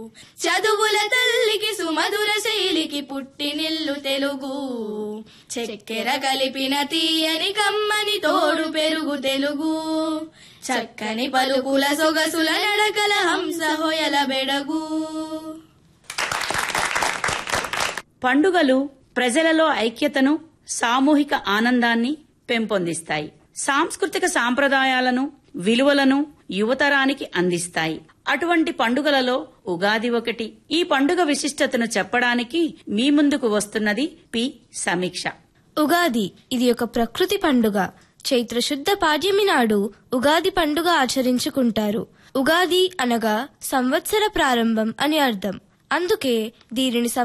చదువుల తల్లికి సుమధుర శైలికి పుట్టినిల్లు తెలుగు చక్కెర కలిపిన తీయని కమ్మని తోడు పెరుగు తెలుగు చక్కని పలుకుల సొగసుల నడకల హంస హొయల బెడగు పండుగలు ప్రజలలో ఐక్యతను సామూహిక ఆనందాన్ని పెంపొందిస్తాయి సాంస్కృతిక సాంప్రదాయాలను విలువలను యువతరానికి అందిస్తాయి అటువంటి పండుగలలో ఉగాది ఒకటి ఈ పండుగ విశిష్టతను చెప్పడానికి మీ ముందుకు వస్తున్నది పి సమీక్ష ఉగాది ఇది ఒక ప్రకృతి పండుగ చైత్ర శుద్ధ పాడ్యమి నాడు ఉగాది పండుగ ఆచరించుకుంటారు ఉగాది అనగా సంవత్సర ప్రారంభం అని అర్థం అందుకే దీనిని